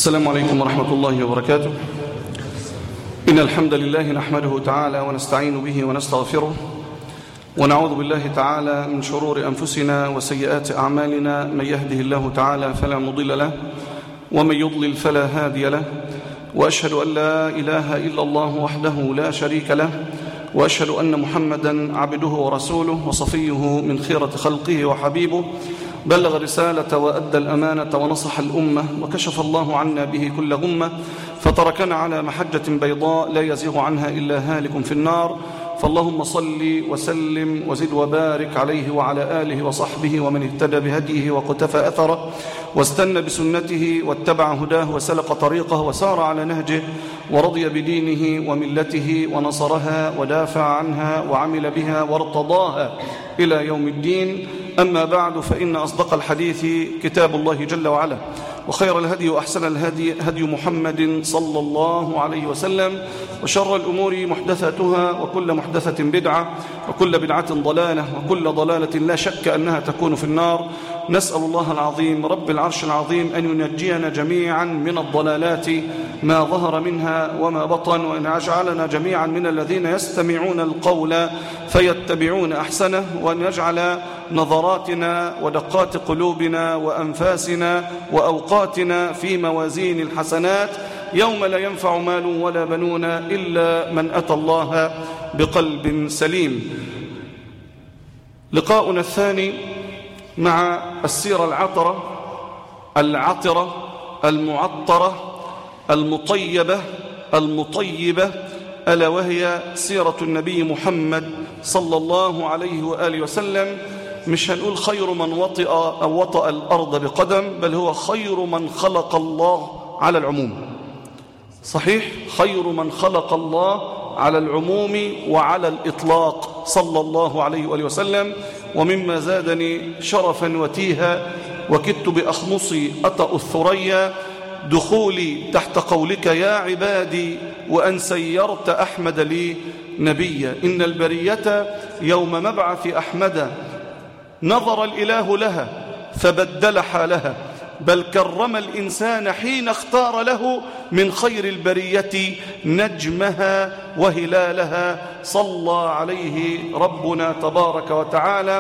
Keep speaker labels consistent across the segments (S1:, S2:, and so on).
S1: السلام عليكم ورحمة الله وبركاته إن الحمد لله نحمده تعالى ونستعين به ونستغفره ونعوذ بالله تعالى من شرور أنفسنا وسيئات أعمالنا من يهده الله تعالى فلا مضل له ومن يضلل فلا هادي له وأشهد أن لا إله إلا الله وحده لا شريك له وأشهد أن محمدا عبده ورسوله وصفيه من خيرة خلقه وحبيبه بلغ الرسالة وأدى الأمانة ونصح الأمة وكشف الله عنا به كل غمة فتركنا على محجة بيضاء لا يزيغ عنها إلا هالك في النار فاللهم صل وسلم وزد وبارك عليه وعلى آله وصحبه ومن اهتدى بهديه وقتفى أثره واستنى بسنته واتبع هداه وسلق طريقه وسار على نهجه ورضي بدينه وملته ونصرها ودافع عنها وعمل بها وارتضاها إلى يوم الدين أما بعد فإن أصدق الحديث كتاب الله جل وعلا وخير الهدي وأحسن الهدي هدي محمد صلى الله عليه وسلم وشر الأمور محدثاتها وكل محدثة بدعة وكل بدعة ضلالة وكل ضلالة لا شك أنها تكون في النار نسأل الله العظيم رب العرش العظيم أن ينجينا جميعا من الضلالات ما ظهر منها وما بطن وأن يجعلنا جميعا من الذين يستمعون القول فيتبعون أحسنه وأن يجعل نظراتنا ودقات قلوبنا وأنفاسنا وأوقاتنا في موازين الحسنات يوم لا ينفع مال ولا بنون إلا من أتى الله بقلب سليم لقاؤنا الثاني مع السيرة العطرة العطرة المعطرة المطيبة المطيبة ألا وهي سيرة النبي محمد صلى الله عليه وآله وسلم مش هنقول خير من وطئ أو وطأ الأرض بقدم بل هو خير من خلق الله على العموم صحيح خير من خلق الله على العموم وعلى الإطلاق صلى الله عليه وآله وسلم ومما زادني شرفا وتيها وكدت بأخمصي أطأ الثريا دخولي تحت قولك يا عبادي وأن سيرت أحمد لي نبيا إن البرية يوم مبعث أحمد نظر الإله لها فبدل حالها بل كرم الإنسان حين اختار له من خير البرية نجمها وهلالها صلى عليه ربنا تبارك وتعالى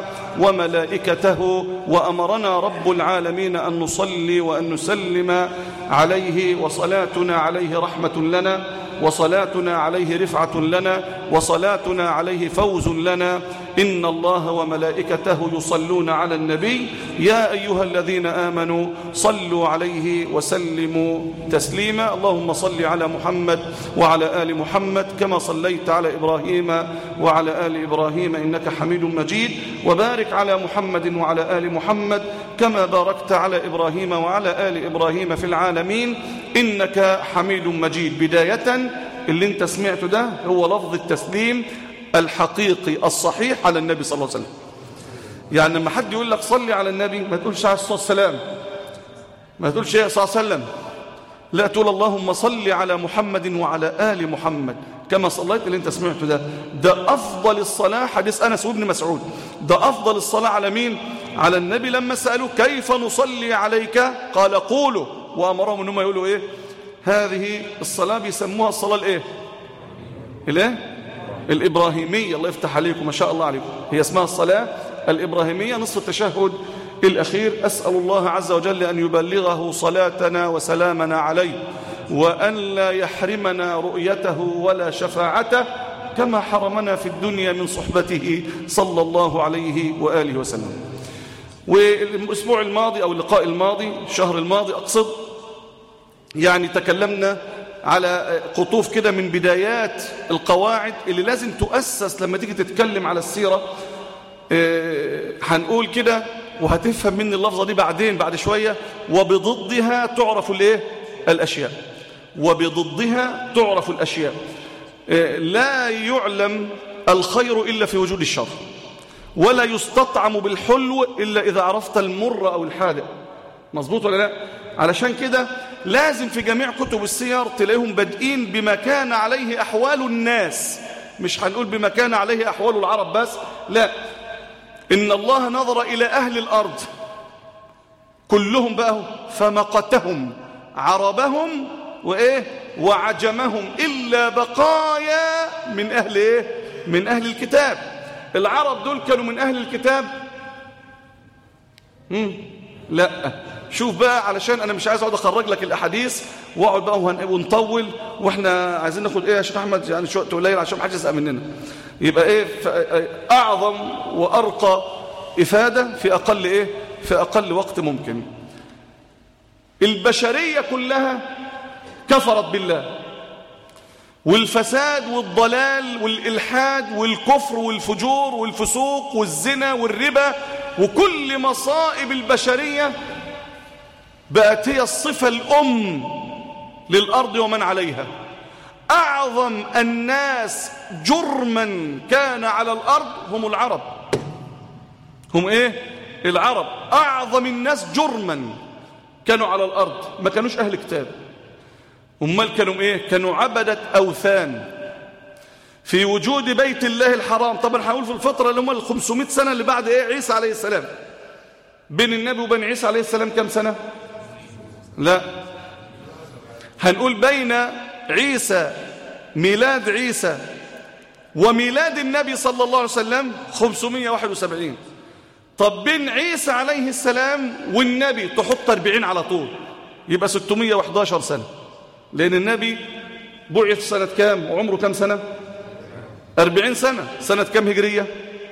S1: وملائكته وأمرنا رب العالمين أن نصلي وأن نسلم عليه وصلاتنا عليه رحمة لنا وصلاتنا عليه رفعة لنا وصلاتنا عليه فوز لنا إن الله وملائكته يصلون على النبي يا أيها الذين آمنوا صلوا عليه وسلموا تسليما اللهم صل على محمد وعلى آل محمد كما صليت على إبراهيم وعلى آل إبراهيم إنك حميد مجيد وبارك على محمد وعلى آل محمد كما باركت على إبراهيم وعلى آل إبراهيم في العالمين إنك حميد مجيد بداية اللي انت سمعته ده هو لفظ التسليم الحقيقي الصحيح على النبي صلى الله عليه وسلم يعني لما حد يقول لك صلي على النبي ما تقولش عليه الصلاة والسلام ما تقولش ايه صلى الله عليه وسلم لا تقول اللهم صل على محمد وعلى آل محمد كما صليت اللي انت سمعته ده ده أفضل الصلاة حديث أنس وابن مسعود ده أفضل الصلاة على مين على النبي لما سألوه كيف نصلي عليك قال قولوا وأمرهم أنهم يقولوا إيه هذه الصلاة بيسموها الصلاة الإيه الإيه الإبراهيمية الله يفتح عليكم ما شاء الله عليكم هي اسمها الصلاة الإبراهيمية نصف التشهد الأخير أسأل الله عز وجل أن يبلغه صلاتنا وسلامنا عليه وأن لا يحرمنا رؤيته ولا شفاعته كما حرمنا في الدنيا من صحبته صلى الله عليه وآله وسلم والأسبوع الماضي أو اللقاء الماضي الشهر الماضي أقصد يعني تكلمنا على قطوف كده من بدايات القواعد اللي لازم تؤسس لما تيجي تتكلم على السيرة اه هنقول كده وهتفهم مني اللفظة دي بعدين بعد شوية وبضدها تعرف الايه الأشياء وبضدها تعرف الأشياء اه لا يعلم الخير إلا في وجود الشر ولا يستطعم بالحلو إلا إذا عرفت المر أو الحادق مظبوط ولا لا علشان كده لازم في جميع كتب السير تلاقيهم بادئين بما كان عليه أحوال الناس مش هنقول بما كان عليه أحوال العرب بس لا إن الله نظر إلى أهل الأرض كلهم بقى فمقتهم عربهم وإيه وعجمهم إلا بقايا من أهل إيه من أهل الكتاب العرب دول كانوا من أهل الكتاب مم. لا شوف بقى علشان أنا مش عايز أقعد أخرج لك الأحاديث وأقعد بقى ونطول وإحنا عايزين ناخد إيه يا شيخ أحمد يعني شوية قليل عشان محدش يسأل مننا يبقى إيه أعظم وأرقى إفادة في أقل إيه في أقل وقت ممكن البشرية كلها كفرت بالله والفساد والضلال والإلحاد والكفر والفجور والفسوق والزنا والربا وكل مصائب البشرية بقت هي الصفة الأم للأرض ومن عليها أعظم الناس جرما كان على الأرض هم العرب هم إيه؟ العرب أعظم الناس جرما كانوا على الأرض ما كانوش أهل كتاب أمال كانوا إيه؟ كانوا عبدة أوثان في وجود بيت الله الحرام طبعا هنقول في الفترة اللي هم ال 500 سنة اللي بعد إيه عيسى عليه السلام بين النبي وبين عيسى عليه السلام كم سنة لا هنقول بين عيسى ميلاد عيسى وميلاد النبي صلى الله عليه وسلم 571 طب بين عيسى عليه السلام والنبي تحط 40 على طول يبقى 611 سنة لأن النبي بعث سنة كام وعمره كام سنة 40 سنة سنة كام هجرية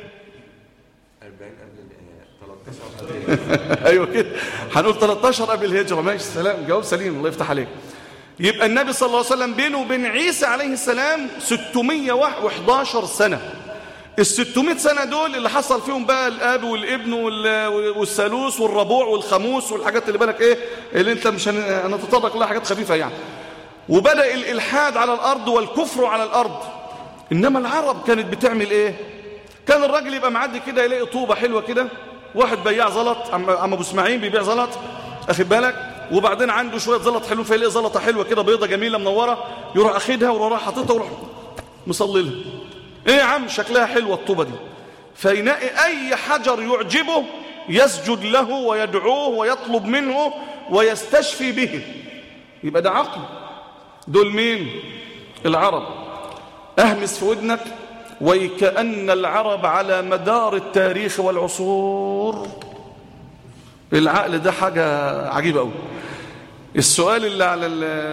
S2: 40 قبل 13
S1: ايوه كده هنقول 13 قبل الهجرة ماشي سلام جواب سليم الله يفتح عليك يبقى النبي صلى الله عليه وسلم بينه وبين عيسى عليه السلام 611 سنة ال 600 سنة دول اللي حصل فيهم بقى الاب والابن والثالوث والربوع والخموس والحاجات اللي بالك ايه اللي انت مش هنتطرق لها حاجات خفيفة يعني وبدأ الإلحاد على الأرض والكفر على الأرض إنما العرب كانت بتعمل إيه كان الراجل يبقى معدي كده يلاقي طوبة حلوة كده واحد بياع زلط عم ابو اسماعيل بيبيع زلط اخد بالك وبعدين عنده شويه زلط حلو فيلاقي زلطه حلوه كده بيضه جميله منوره يروح اخدها ويروح حاططها ويروح مصلي لها ايه يا عم شكلها حلوه الطوبه دي فيلاقي اي حجر يعجبه يسجد له ويدعوه ويطلب منه ويستشفي به يبقى ده عقل دول مين العرب اهمس في ودنك وكأن العرب على مدار التاريخ والعصور العقل ده حاجة عجيبة قوي السؤال اللي على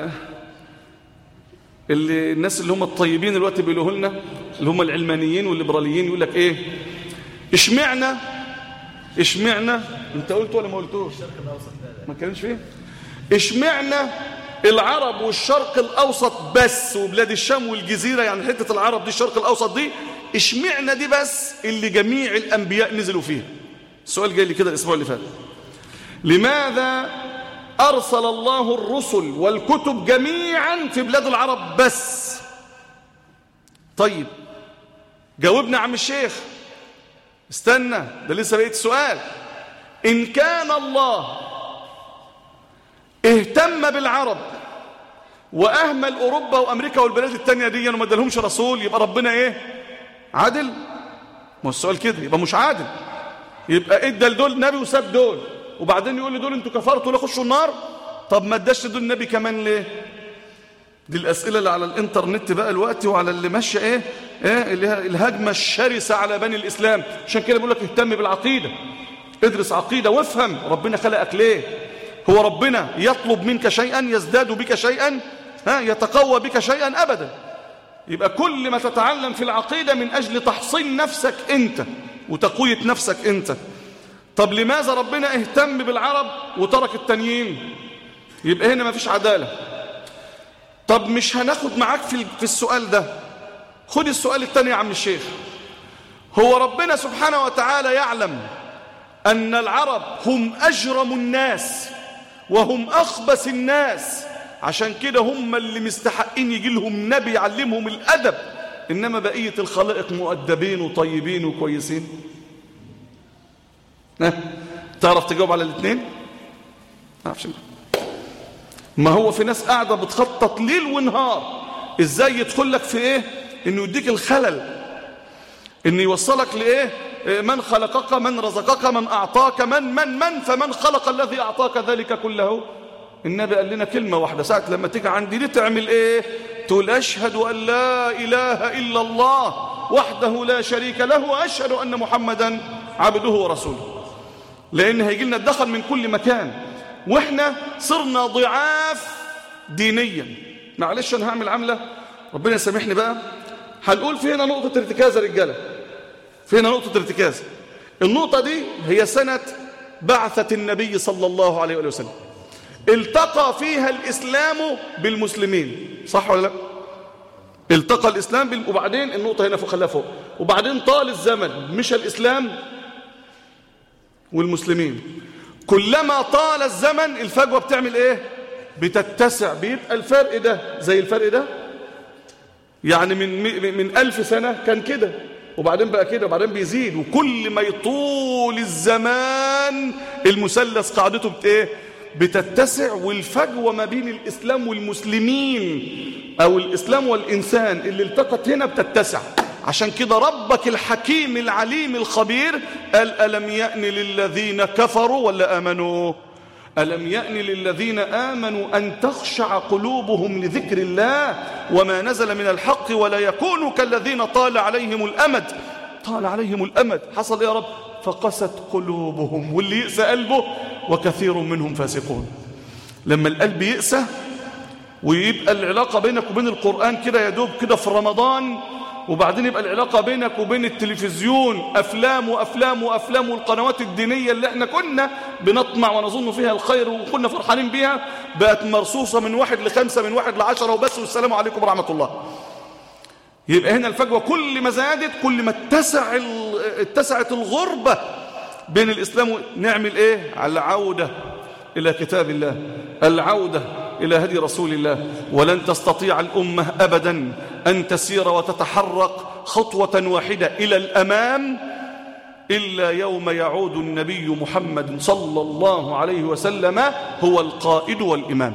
S1: اللي الناس اللي هم الطيبين الوقت بيقولوه لنا اللي هم العلمانيين والليبراليين يقول لك ايه اشمعنا اشمعنا انت قلت ولا ما قلتوش ما كانش فيه اشمعنا العرب والشرق الأوسط بس وبلاد الشام والجزيرة يعني حتة العرب دي الشرق الأوسط دي اشمعنا دي بس اللي جميع الأنبياء نزلوا فيها السؤال جاي لي كده الأسبوع اللي فات لماذا أرسل الله الرسل والكتب جميعا في بلاد العرب بس طيب جاوبنا عم الشيخ استنى ده لسه بقيت السؤال إن كان الله اهتم بالعرب واهمل اوروبا وامريكا والبلاد التانية دي وما ادالهمش رسول يبقى ربنا ايه عادل ما السؤال كده يبقى مش عادل يبقى ادى لدول نبي وساب دول وبعدين يقول لدول انتوا كفرتوا لا خشوا النار طب ما اداش لدول النبي كمان ليه دي الاسئله اللي على الانترنت بقى الوقت وعلى اللي ماشيه ايه ايه اللي الهجمه الشرسه على بني الاسلام عشان كده بقول لك اهتم بالعقيده ادرس عقيده وافهم ربنا خلقك ليه هو ربنا يطلب منك شيئا يزداد بك شيئا ها يتقوى بك شيئا أبدا يبقى كل ما تتعلم في العقيدة من أجل تحصين نفسك أنت وتقوية نفسك أنت طب لماذا ربنا اهتم بالعرب وترك التانيين يبقى هنا ما فيش عدالة طب مش هناخد معاك في في السؤال ده خد السؤال الثاني يا عم الشيخ هو ربنا سبحانه وتعالى يعلم أن العرب هم أجرم الناس وهم أخبث الناس عشان كده هم اللي مستحقين يجي لهم نبي يعلمهم الأدب إنما بقية الخلائق مؤدبين وطيبين وكويسين ها تعرف تجاوب على الاثنين عارفش ما هو في ناس قاعدة بتخطط ليل ونهار ازاي يدخل لك في ايه انه يديك الخلل انه يوصلك لايه من خلقك من رزقك من أعطاك من من من فمن خلق الذي أعطاك ذلك كله النبي قال لنا كلمة واحدة ساعة لما تيجي عندي دي تعمل ايه تقول أشهد أن لا إله إلا الله وحده لا شريك له وأشهد أن محمدا عبده ورسوله لأن هيجي لنا الدخل من كل مكان وإحنا صرنا ضعاف دينيا معلش أنا هعمل عملة ربنا يسامحني بقى هنقول في هنا نقطة ارتكاز يا رجالة في هنا نقطة ارتكاز النقطة دي هي سنة بعثة النبي صلى الله عليه وسلم التقى فيها الإسلام بالمسلمين صح ولا لا التقى الإسلام بال... وبعدين النقطة هنا فوق خلاها فوق وبعدين طال الزمن مش الإسلام والمسلمين كلما طال الزمن الفجوة بتعمل ايه بتتسع بيبقى الفرق ده زي الفرق ده يعني من من ألف سنة كان كده وبعدين بقى كده وبعدين بيزيد وكل ما يطول الزمان المثلث قاعدته بت ايه بتتسع والفجوة ما بين الإسلام والمسلمين أو الإسلام والإنسان اللي التقت هنا بتتسع عشان كده ربك الحكيم العليم الخبير قال ألم يأن للذين كفروا ولا آمنوا ألم يأن للذين آمنوا أن تخشع قلوبهم لذكر الله وما نزل من الحق ولا يكونوا كالذين طال عليهم الأمد طال عليهم الأمد حصل يا رب فقست قلوبهم واللي يأسى قلبه وكثير منهم فاسقون لما القلب يأسى ويبقى العلاقة بينك وبين القرآن كده يدوب كده في رمضان وبعدين يبقى العلاقة بينك وبين التلفزيون أفلام وأفلام وأفلام والقنوات الدينية اللي احنا كنا بنطمع ونظن فيها الخير وكنا فرحانين بيها بقت مرصوصة من واحد لخمسة من واحد لعشرة وبس والسلام عليكم ورحمة الله يبقى هنا الفجوة كل ما زادت كل ما اتسع اتسعت الغربة بين الإسلام نعمل ايه على العودة إلى كتاب الله العودة إلى هدي رسول الله ولن تستطيع الأمة أبدا أن تسير وتتحرك خطوة واحدة إلى الأمام إلا يوم يعود النبي محمد صلى الله عليه وسلم هو القائد والإمام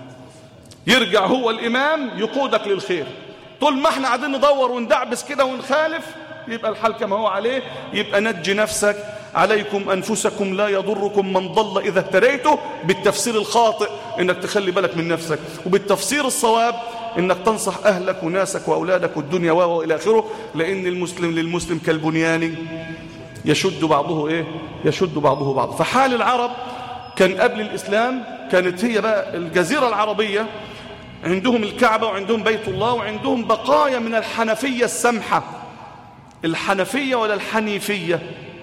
S1: يرجع هو الإمام يقودك للخير طول ما احنا قاعدين ندور وندعبس كده ونخالف يبقى الحال كما هو عليه يبقى نجي نفسك عليكم أنفسكم لا يضركم من ضل إذا اهتديته بالتفسير الخاطئ إنك تخلي بالك من نفسك وبالتفسير الصواب إنك تنصح أهلك وناسك وأولادك والدنيا وإلى آخره لأن المسلم للمسلم كالبنيان يشد بعضه إيه يشد بعضه بعض فحال العرب كان قبل الإسلام كانت هي بقى الجزيرة العربية عندهم الكعبة وعندهم بيت الله وعندهم بقايا من الحنفية السمحة الحنفية ولا الحنيفية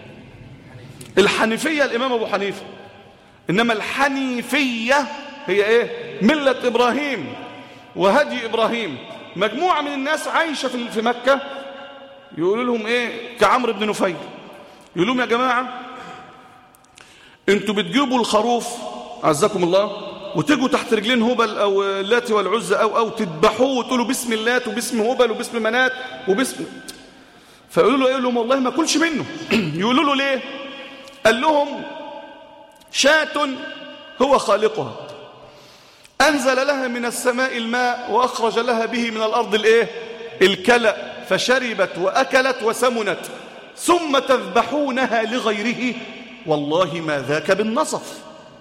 S1: الحنيفية الإمام أبو حنيفة إنما الحنيفية هي إيه ملة إبراهيم وهدي إبراهيم مجموعة من الناس عايشة في مكة يقولوا لهم إيه كعمر بن نفيل يقولوا لهم يا جماعة انتوا بتجيبوا الخروف عزكم الله وتجوا تحت رجلين هبل أو اللات والعزة أو, أو تذبحوه وتقولوا باسم اللات وباسم هبل وباسم منات وباسم فيقولوا له ايه لهم والله ما كلش منه يقولوا له ليه قال لهم شاة هو خالقها أنزل لها من السماء الماء وأخرج لها به من الأرض الإيه؟ الكلأ فشربت وأكلت وسمنت ثم تذبحونها لغيره والله ما ذاك بالنصف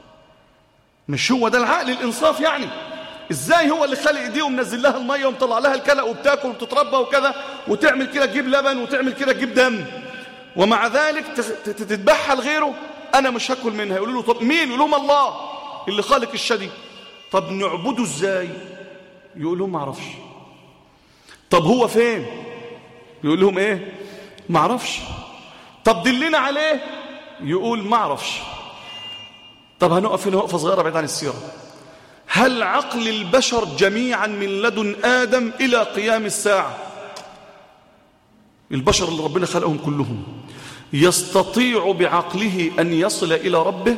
S1: مش هو ده العقل الإنصاف يعني ازاي هو اللي خلق دي ومنزل لها الميه ومطلع لها الكلى وبتاكل وتتربى وكذا وتعمل كده تجيب لبن وتعمل كده تجيب دم ومع ذلك تذبحها لغيره انا مش هاكل منها يقولوا له طب مين يقول لهم الله اللي خالق الشدي طب نعبده ازاي يقول لهم ما اعرفش طب هو فين يقول لهم ايه ما اعرفش طب دلنا عليه يقول ما اعرفش طب هنقف هنا وقفه صغيره بعيد عن السيره هل عقل البشر جميعا من لدن آدم إلى قيام الساعة البشر اللي ربنا خلقهم كلهم يستطيع بعقله أن يصل إلى ربه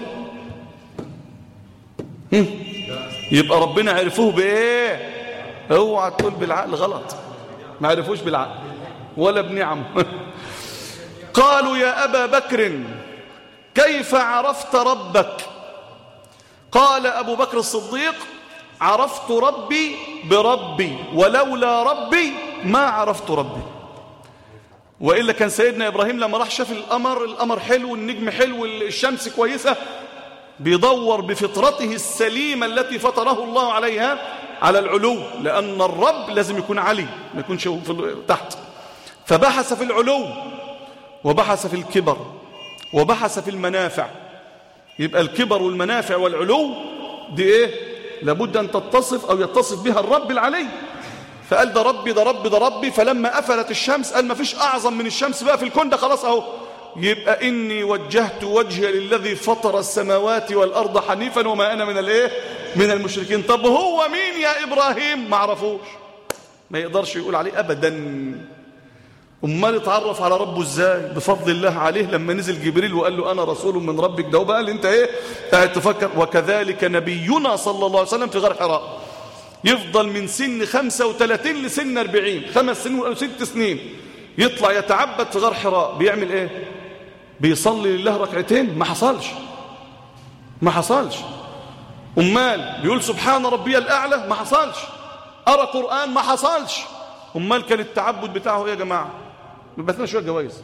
S1: يبقى ربنا عرفوه بإيه اوعى تقول بالعقل غلط ما عرفوش بالعقل ولا بنعم قالوا يا أبا بكر كيف عرفت ربك قال أبو بكر الصديق عرفت ربي بربي ولولا ربي ما عرفت ربي وإلا كان سيدنا إبراهيم لما راح شاف القمر القمر حلو النجم حلو الشمس كويسة بيدور بفطرته السليمة التي فطره الله عليها على العلو لأن الرب لازم يكون علي ما يكونش في تحت فبحث في العلو وبحث في الكبر وبحث في المنافع يبقى الكبر والمنافع والعلو دي ايه لابد ان تتصف او يتصف بها الرب العلي فقال ده ربي ده ربي ده ربي فلما قفلت الشمس قال ما فيش اعظم من الشمس بقى في الكون ده خلاص اهو يبقى اني وجهت وجهي للذي فطر السماوات والارض حنيفا وما انا من الايه من المشركين طب هو مين يا ابراهيم ما عرفوش ما يقدرش يقول عليه ابدا امال اتعرف على ربه ازاي بفضل الله عليه لما نزل جبريل وقال له انا رسول من ربك ده وبقى انت ايه قاعد تفكر وكذلك نبينا صلى الله عليه وسلم في غار حراء يفضل من سن 35 لسن 40 خمس سنين او ست سنين يطلع يتعبد في غار حراء بيعمل ايه بيصلي لله ركعتين ما حصلش ما حصلش امال بيقول سبحان ربي الاعلى ما حصلش ارى قران ما حصلش امال كان التعبد بتاعه ايه يا جماعه بثنا شويه جوائز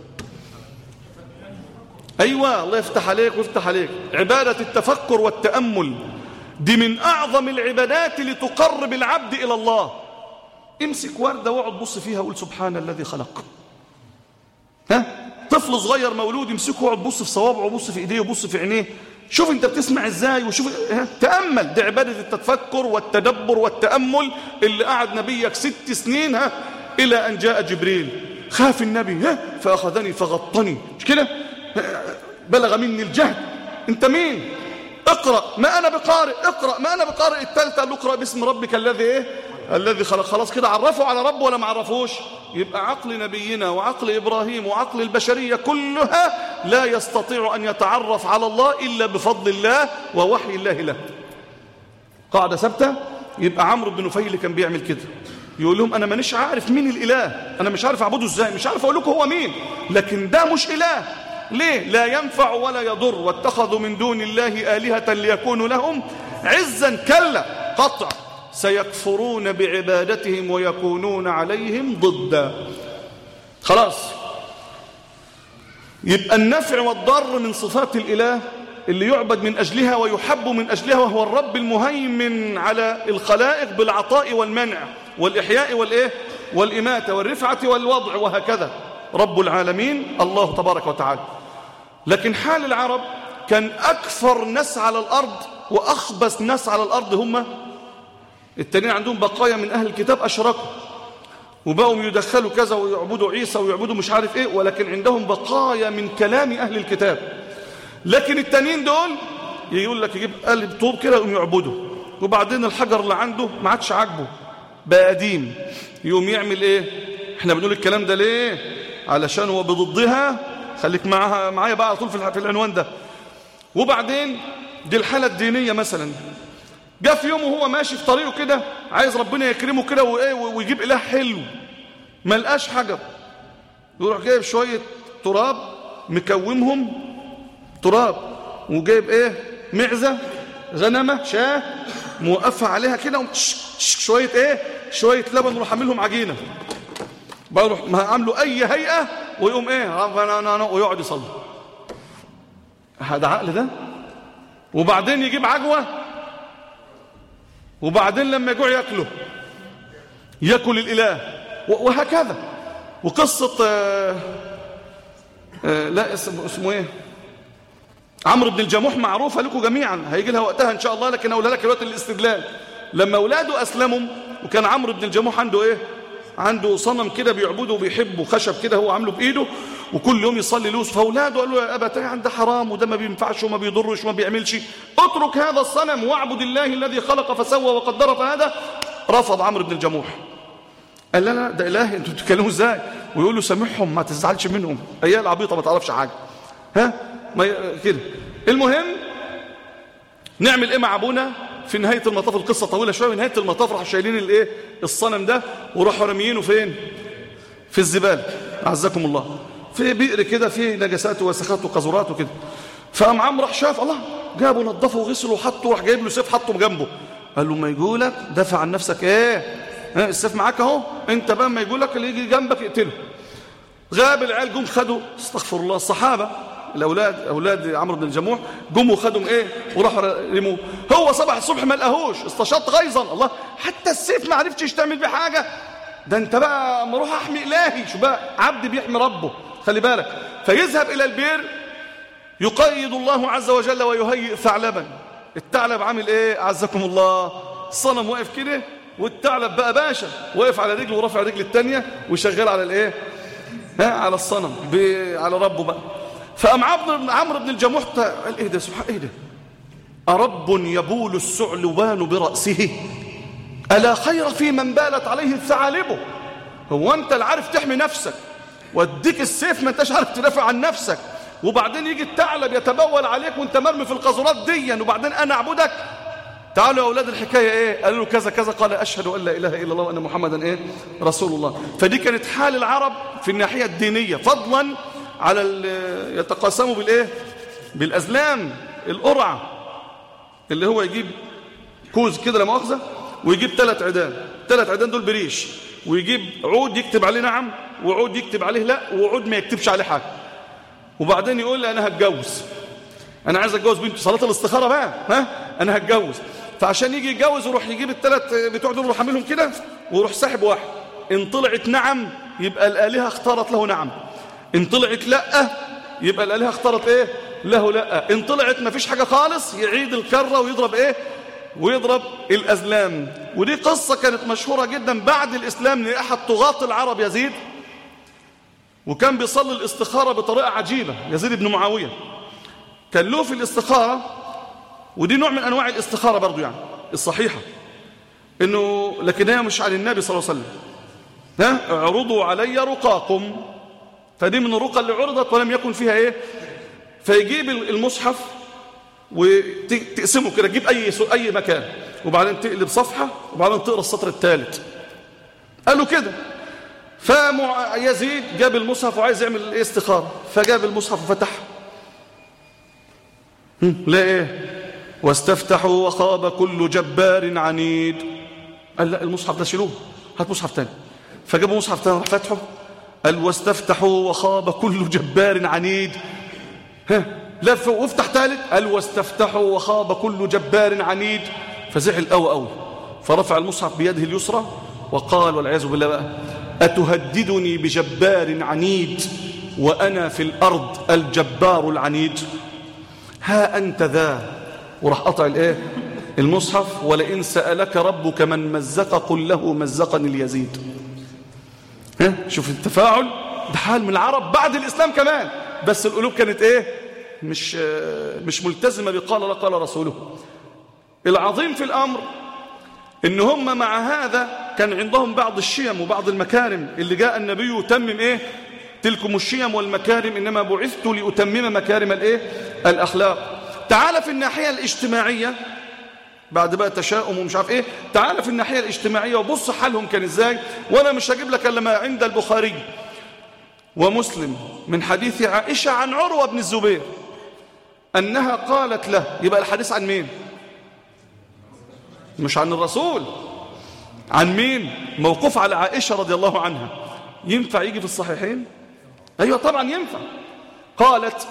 S1: ايوه الله يفتح عليك ويفتح عليك عباده التفكر والتامل دي من اعظم العبادات اللي تقرب العبد الى الله امسك ورده واقعد بص فيها وقول سبحان الذي خلق ها طفل صغير مولود يمسكه ويقعد بص في صوابعه وبص في ايديه وبص في عينيه شوف انت بتسمع ازاي وشوف ها؟ تامل دي عباده التفكر والتدبر والتامل اللي قعد نبيك ست سنين ها الى ان جاء جبريل خاف النبي ها فاخذني فغطني مش كده بلغ مني الجهد انت مين اقرا ما انا بقارئ اقرا ما انا بقارئ الثالثه قال له اقرا باسم ربك الذي ايه الذي خلق خلاص كده عرفوا على ربه ولا ما عرفوش يبقى عقل نبينا وعقل ابراهيم وعقل البشريه كلها لا يستطيع ان يتعرف على الله الا بفضل الله ووحي الله له قاعده ثابته يبقى عمرو بن نفيل كان بيعمل كده يقول لهم انا مانيش عارف مين الاله انا مش عارف اعبده ازاي مش عارف اقول لكم هو مين لكن ده مش اله ليه لا ينفع ولا يضر واتخذوا من دون الله آلهة ليكونوا لهم عزا كلا قطع سيكفرون بعبادتهم ويكونون عليهم ضدا خلاص يبقى النفع والضر من صفات الإله اللي يعبد من أجلها ويحب من أجلها وهو الرب المهيمن على الخلائق بالعطاء والمنع والإحياء والإيه والإماتة والرفعة والوضع وهكذا رب العالمين الله تبارك وتعالى لكن حال العرب كان أكثر ناس على الأرض وأخبث ناس على الأرض هم التانيين عندهم بقايا من أهل الكتاب أشركوا وبقوا يدخلوا كذا ويعبدوا عيسى ويعبدوا مش عارف إيه ولكن عندهم بقايا من كلام أهل الكتاب لكن التانيين دول يقول لك يجيب قلب طوب كده يقوم يعبده وبعدين الحجر اللي عنده ما عادش عاجبه بقى قديم يقوم يعمل ايه احنا بنقول الكلام ده ليه علشان هو بضدها خليك معها معايا بقى على طول في في العنوان ده وبعدين دي الحالة الدينية مثلا جاء في يوم وهو ماشي في طريقه كده عايز ربنا يكرمه كده وايه ويجيب اله حلو ما لقاش حجر يروح جايب شوية تراب مكومهم تراب وجايب ايه معزة غنمة شاه موقفها عليها كده شوية ايه شوية لبن ويروح عاملهم عجينة بروح ما عامله اي هيئة ويقوم ايه ويقعد يصلي هذا عقل ده وبعدين يجيب عجوة وبعدين لما يجوع ياكله ياكل الاله وهكذا وقصة آه آه لا اسمه, اسمه ايه عمرو بن الجموح معروفة لكم جميعا هيجي لها وقتها ان شاء الله لكن اقولها لك الوقت الاستدلال لما اولاده اسلموا وكان عمرو بن الجموح عنده ايه عنده صنم كده بيعبده وبيحبه خشب كده هو عامله بايده وكل يوم يصلي له فاولاده قالوا يا ابا يعني ده حرام وده ما بينفعش وما بيضرش وما بيعملش اترك هذا الصنم واعبد الله الذي خلق فسوى وقدر فهذا رفض عمرو بن الجموح قال لا لا ده اله انتوا بتتكلموا ازاي ويقول له سامحهم ما تزعلش منهم عيال عبيطه ما تعرفش حاجه ها ما كده المهم نعمل ايه مع ابونا في نهايه المطاف القصه طويله شويه نهايه المطاف راحوا شايلين الايه الصنم ده وراحوا راميينه فين في الزباله اعزكم الله في بئر كده فيه نجاسات ووسخات وقذورات وكده فقام عمرو راح شاف الله جابه نظفه وغسله وحطه وراح جايب له سيف حطه جنبه قال له ما يقولك دافع عن نفسك ايه ها السيف معاك اهو انت بقى ما يقولك اللي يجي جنبك اقتله غاب العيال جم خدوا استغفر الله الصحابه الاولاد اولاد عمرو بن الجموح جم وخدهم ايه وراحوا رموه هو صبح الصبح ما لقاهوش استشط غيظا الله حتى السيف ما عرفتش تعمل بيه حاجه ده انت بقى اما اروح احمي الهي شو بقى عبد بيحمي ربه خلي بالك فيذهب الى البير يقيد الله عز وجل ويهيئ ثعلبا الثعلب عامل ايه اعزكم الله الصنم واقف كده والثعلب بقى باشا واقف على رجله ورافع رجل الثانيه وشغال على الايه ها على الصنم ب- على ربه بقى فقام عمرو بن عمرو بن الجموح قال ايه ده سبحان ايه ده أرب يبول الثعلبان برأسه ألا خير في من بالت عليه الثعالب هو أنت اللي عارف تحمي نفسك واديك السيف ما انتش عارف تدافع عن نفسك وبعدين يجي الثعلب يتبول عليك وانت مرمي في القاذورات ديا وبعدين أنا أعبدك تعالوا يا أولاد الحكاية إيه قالوا له كذا كذا قال أشهد أن لا إله إلا الله وأن محمدا إيه رسول الله فدي كانت حال العرب في الناحية الدينية فضلا على ال- يتقاسموا بالإيه بالأزلام القرعة اللي هو يجيب كوز كده لا مؤاخذه ويجيب ثلاث عيدان ثلاث عيدان دول بريش ويجيب عود يكتب عليه نعم وعود يكتب عليه لا وعود ما يكتبش عليه حاجه وبعدين يقول لي انا هتجوز انا عايز اتجوز بنتي صلاه الاستخاره بقى ها انا هتجوز فعشان يجي يتجوز يروح يجيب الثلاث بتوع دول يروح عاملهم كده ويروح ساحب واحد ان طلعت نعم يبقى الالهه اختارت له نعم ان طلعت لا يبقى الالهه اختارت ايه له لا ان طلعت ما فيش حاجه خالص يعيد الكره ويضرب ايه ويضرب الازلام ودي قصه كانت مشهوره جدا بعد الاسلام لاحد طغاة العرب يزيد وكان بيصلي الاستخاره بطريقه عجيبه يزيد بن معاويه كان له في الاستخاره ودي نوع من انواع الاستخاره برضو يعني الصحيحه انه لكن هي مش عن النبي صلى الله عليه وسلم ها اعرضوا علي رقاكم فدي من الرقى اللي عرضت ولم يكن فيها ايه فيجيب المصحف وتقسمه كده تجيب اي اي مكان وبعدين تقلب صفحه وبعدين تقرا السطر الثالث قالوا كده فيزيد جاب المصحف وعايز يعمل الايه استخاره فجاب المصحف وفتحه هم، لا ايه واستفتحوا وخاب كل جبار عنيد قال لا المصحف ده شيلوه هات مصحف تاني فجابوا مصحف تاني راح فتحه قال واستفتحوا وخاب كل جبار عنيد ها لف وافتح ثالث قال واستفتحوا وخاب كل جبار عنيد فزعل قوي قوي فرفع المصحف بيده اليسرى وقال والعياذ بالله بقى أتهددني بجبار عنيد وأنا في الأرض الجبار العنيد ها أنت ذا وراح قطع الايه المصحف ولئن سألك ربك من مزق قل له مزقني اليزيد ها شوف التفاعل ده حال من العرب بعد الإسلام كمان بس القلوب كانت ايه مش مش ملتزمة بقال لا قال رسوله العظيم في الأمر إن هم مع هذا كان عندهم بعض الشيم وبعض المكارم اللي جاء النبي يتمم إيه تلكم الشيم والمكارم إنما بعثت لأتمم مكارم الإيه الأخلاق تعال في الناحية الاجتماعية بعد بقى تشاؤم ومش عارف ايه تعال في الناحية الاجتماعية وبص حالهم كان ازاي وانا مش هجيب لك الا ما عند البخاري ومسلم من حديث عائشة عن عروة بن الزبير أنها قالت له يبقى الحديث عن مين مش عن الرسول عن مين موقوف على عائشة رضي الله عنها ينفع يجي في الصحيحين أيوة طبعا ينفع قالت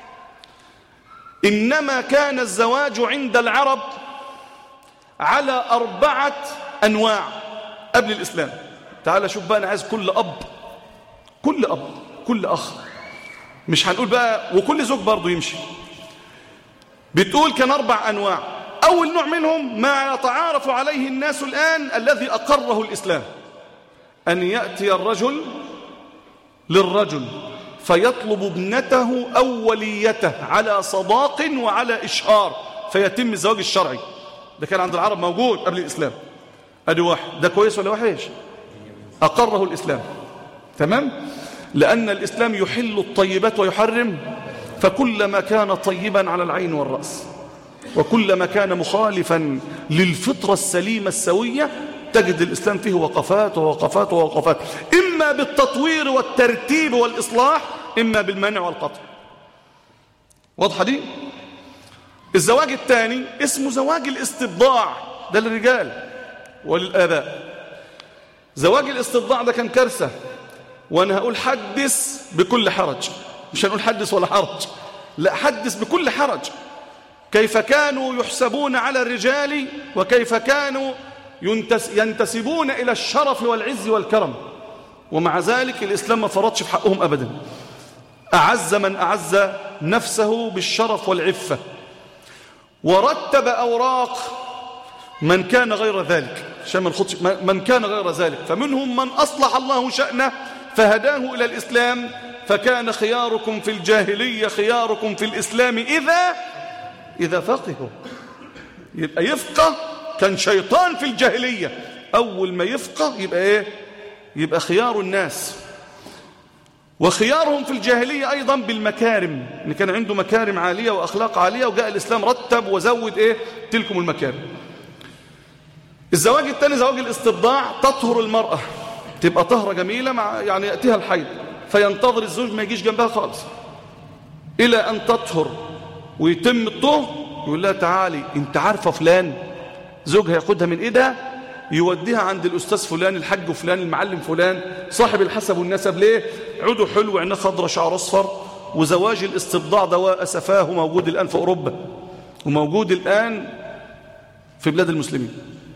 S1: إنما كان الزواج عند العرب على أربعة أنواع قبل الإسلام تعال شوف بقى أنا عايز كل أب كل أب كل أخ مش هنقول بقى وكل زوج برضه يمشي بتقول كان أربع أنواع أول نوع منهم ما يتعارف عليه الناس الآن الذي أقره الإسلام أن يأتي الرجل للرجل فيطلب ابنته أو وليته على صداق وعلى إشهار فيتم الزواج الشرعي ده كان عند العرب موجود قبل الإسلام أدي واحد ده كويس ولا وحش أقره الإسلام تمام لأن الإسلام يحل الطيبات ويحرم فكلما كان طيبا على العين والرأس وكلما كان مخالفا للفطرة السليمة السوية تجد الإسلام فيه وقفات ووقفات ووقفات إما بالتطوير والترتيب والإصلاح إما بالمنع والقطع واضحة دي الزواج الثاني اسمه زواج الاستبضاع ده للرجال وللآباء زواج الاستبضاع ده كان كارثة وأنا هقول حدث بكل حرج مش هنقول حدث ولا حرج لا حدث بكل حرج كيف كانوا يحسبون على الرجال وكيف كانوا ينتس ينتسبون إلى الشرف والعز والكرم ومع ذلك الإسلام ما فرطش في حقهم أبدا أعز من أعز نفسه بالشرف والعفة ورتب أوراق من كان غير ذلك عشان من كان غير ذلك فمنهم من أصلح الله شأنه فهداه إلى الإسلام فكان خياركم في الجاهلية خياركم في الإسلام إذا إذا فقهوا يبقى يفقه كان شيطان في الجاهلية أول ما يفقه يبقى إيه يبقى خيار الناس وخيارهم في الجاهلية أيضا بالمكارم إن كان عنده مكارم عالية وأخلاق عالية وجاء الإسلام رتب وزود إيه تلكم المكارم الزواج الثاني زواج الاستبضاع تطهر المرأة تبقى طهرة جميلة مع يعني يأتيها الحيض فينتظر الزوج ما يجيش جنبها خالص إلى أن تطهر ويتم الطهر يقول لها تعالي انت عارفة فلان زوجها ياخدها من ايدها يوديها عند الأستاذ فلان الحج فلان المعلم فلان صاحب الحسب والنسب ليه عوده حلو عينه خضرة شعر أصفر وزواج الاستبضاع دواء أسفاه موجود الآن في أوروبا وموجود الآن في بلاد المسلمين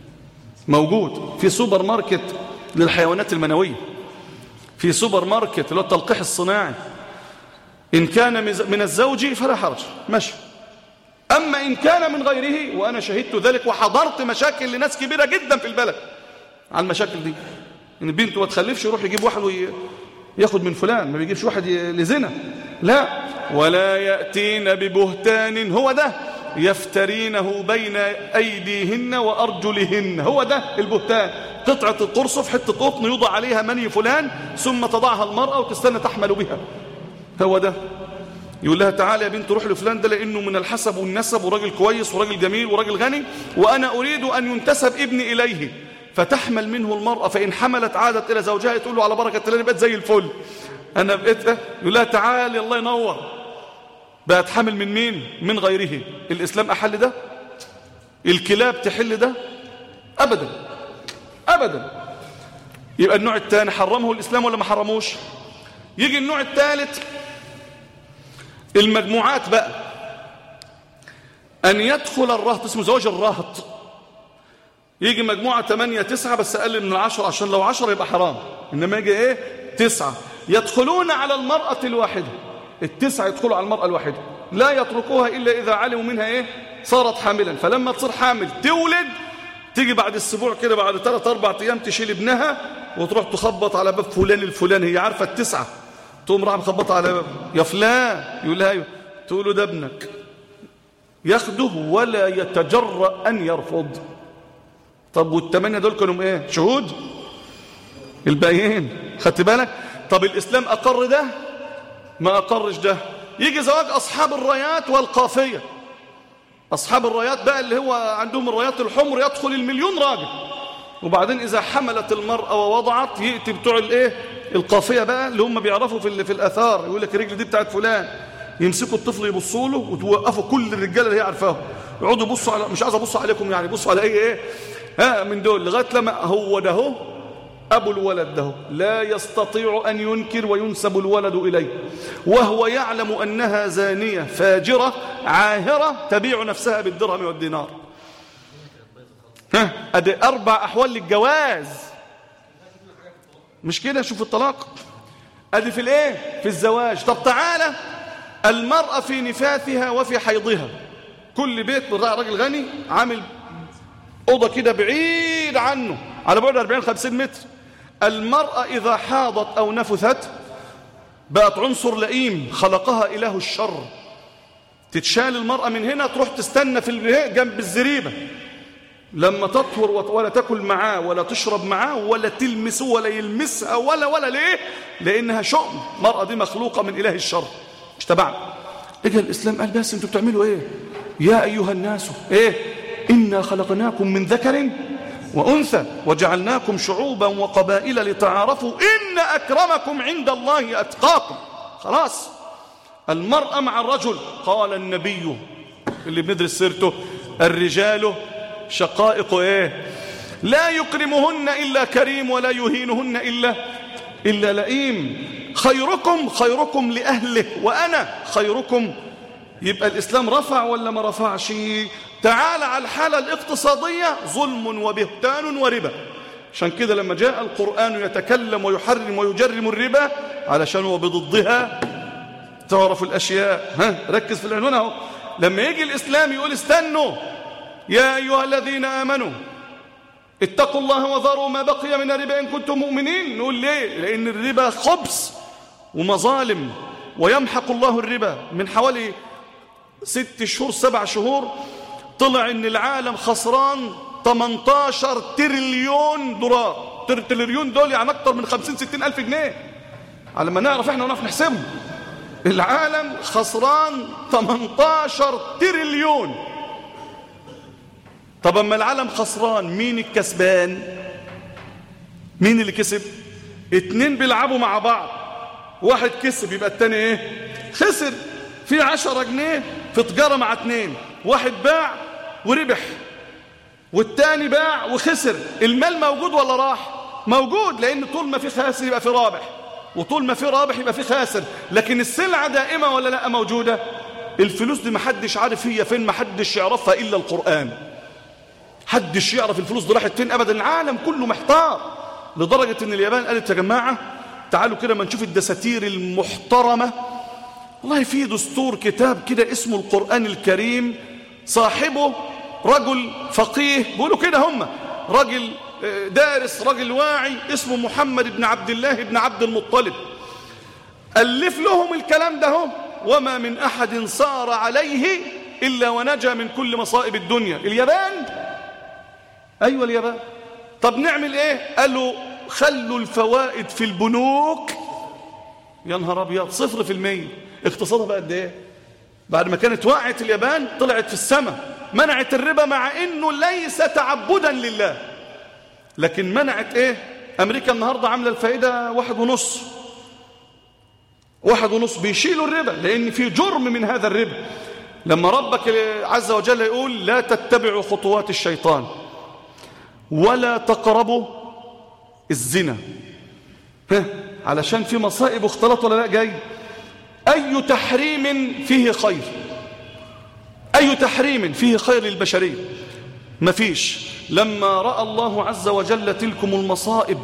S1: موجود في سوبر ماركت للحيوانات المنوية في سوبر ماركت اللي هو التلقيح الصناعي إن كان من الزوج فلا حرج ماشي أما إن كان من غيره وأنا شهدت ذلك وحضرت مشاكل لناس كبيرة جدا في البلد على المشاكل دي إن البنت ما تخلفش يروح يجيب واحد وياخد من فلان ما بيجيبش واحد لزنا لا ولا يأتين ببهتان هو ده يفترينه بين أيديهن وأرجلهن هو ده البهتان قطعة القرصف حتة قطن يوضع عليها مني فلان ثم تضعها المرأة وتستنى تحمل بها هو ده يقول لها تعالى يا بنت روح لفلان ده لأنه من الحسب والنسب وراجل كويس وراجل جميل وراجل غني وأنا أريد أن ينتسب ابني إليه فتحمل منه المرأة فإن حملت عادت إلى زوجها تقول له على بركة الله بقيت زي الفل أنا بقيت يقول لها تعالى الله ينور بقت حامل من مين من غيره الإسلام أحل ده الكلاب تحل ده أبدا أبدا يبقى النوع الثاني حرمه الإسلام ولا ما حرموش يجي النوع الثالث المجموعات بقى أن يدخل الرهط اسمه زواج الرهط يجي مجموعة 8 9 بس أقل من العشر عشان لو 10 يبقى حرام إنما يجي إيه تسعة يدخلون على المرأة الواحدة التسعة يدخلوا على المرأة الواحدة لا يتركوها إلا إذا علموا منها إيه صارت حاملا فلما تصير حامل تولد تيجي بعد السبوع كده بعد ثلاث أربع أيام تشيل ابنها وتروح تخبط على باب فلان الفلاني هي عارفة التسعة تقوم راح مخبط على باب يا فلان يقول لها ايوه تقول له ده ابنك ياخده ولا يتجرأ أن يرفض طب والثمانية دول كانوا ايه شهود الباقيين خدت بالك طب الإسلام أقر ده ما أقرش ده يجي زواج أصحاب الرايات والقافية أصحاب الرايات بقى اللي هو عندهم الرايات الحمر يدخل المليون راجل وبعدين إذا حملت المرأة ووضعت يأتي بتوع الإيه القافية بقى اللي هم بيعرفوا في, في الأثار يقول لك الرجل دي بتاعت فلان يمسكوا الطفل يبصوا له وتوقفوا كل الرجاله اللي هي عارفاهم يقعدوا يبصوا على مش عايز ابص عليكم يعني يبصوا على اي ايه ها من دول لغايه لما هو ده هو ابو الولد ده لا يستطيع ان ينكر وينسب الولد اليه وهو يعلم انها زانيه فاجره عاهره تبيع نفسها بالدرهم والدينار ها ادي اربع احوال للجواز مش كده شوف الطلاق ادي في الايه في الزواج طب تعالى المرأة في نفاثها وفي حيضها كل بيت من راجل غني عامل أوضة كده بعيد عنه على بعد 40-50 متر المرأة إذا حاضت أو نفثت بقت عنصر لئيم خلقها إله الشر تتشال المرأة من هنا تروح تستنى في جنب الزريبة لما تطهر ولا تاكل معاه ولا تشرب معاه ولا تلمسه ولا يلمسها ولا ولا ليه لأنها شؤم المرأة دي مخلوقة من إله الشر مش تبعنا اجى الإسلام قال بس انتوا بتعملوا ايه يا أيها الناس ايه إنا خلقناكم من ذكر وأنثى وجعلناكم شعوبا وقبائل لتعارفوا إن أكرمكم عند الله أتقاكم خلاص المرأة مع الرجل قال النبي اللي بندرس سيرته الرجال شقائق ايه لا يكرمهن إلا كريم ولا يهينهن إلا إلا لئيم خيركم خيركم لأهله وأنا خيركم يبقى الإسلام رفع ولا ما رفعش تعال على الحالة الاقتصادية ظلم وبهتان وربا عشان كده لما جاء القرآن يتكلم ويحرم ويجرم الربا علشان هو بضدها تعرف الأشياء ها ركز في العنوان اهو لما يجي الإسلام يقول استنوا يا أيها الذين آمنوا اتقوا الله وذروا ما بقي من الربا إن كنتم مؤمنين نقول ليه لأن الربا خبز ومظالم ويمحق الله الربا من حوالي ست شهور سبع شهور طلع ان العالم خسران 18 تريليون دولار تريليون دول يعني اكتر من 50 60 الف جنيه على ما نعرف احنا ونعرف نحسبهم العالم خسران 18 تريليون طب اما العالم خسران مين الكسبان مين اللي كسب اتنين بيلعبوا مع بعض واحد كسب يبقى التاني ايه خسر في عشرة جنيه في تجارة مع اتنين واحد باع وربح والتاني باع وخسر المال موجود ولا راح موجود لان طول ما في خاسر يبقى في رابح وطول ما في رابح يبقى في خاسر لكن السلعة دائمة ولا لا موجودة الفلوس دي محدش عارف هي فين محدش يعرفها إلا القرآن حدش يعرف الفلوس دي راحت فين أبدا العالم كله محتار لدرجة ان اليابان قالت يا جماعة تعالوا كده ما نشوف الدساتير المحترمة والله في دستور كتاب كده اسمه القرآن الكريم صاحبه رجل فقيه بيقولوا كده هم رجل دارس رجل واعي اسمه محمد بن عبد الله بن عبد المطلب ألف لهم الكلام ده هم وما من أحد صار عليه إلا ونجا من كل مصائب الدنيا اليابان أيوة اليابان طب نعمل إيه قالوا خلوا الفوائد في البنوك يا نهار أبيض صفر في المية اقتصادها بقى قد إيه بعد ما كانت وقعت اليابان طلعت في السماء منعت الربا مع انه ليس تعبدا لله لكن منعت ايه امريكا النهاردة عاملة الفائدة واحد ونص واحد ونص بيشيلوا الربا لان في جرم من هذا الربا لما ربك عز وجل يقول لا تتبعوا خطوات الشيطان ولا تقربوا الزنا ها علشان في مصائب واختلاط ولا لا جاي أي تحريم فيه خير أي تحريم فيه خير للبشرية مفيش لما رأى الله عز وجل تلكم المصائب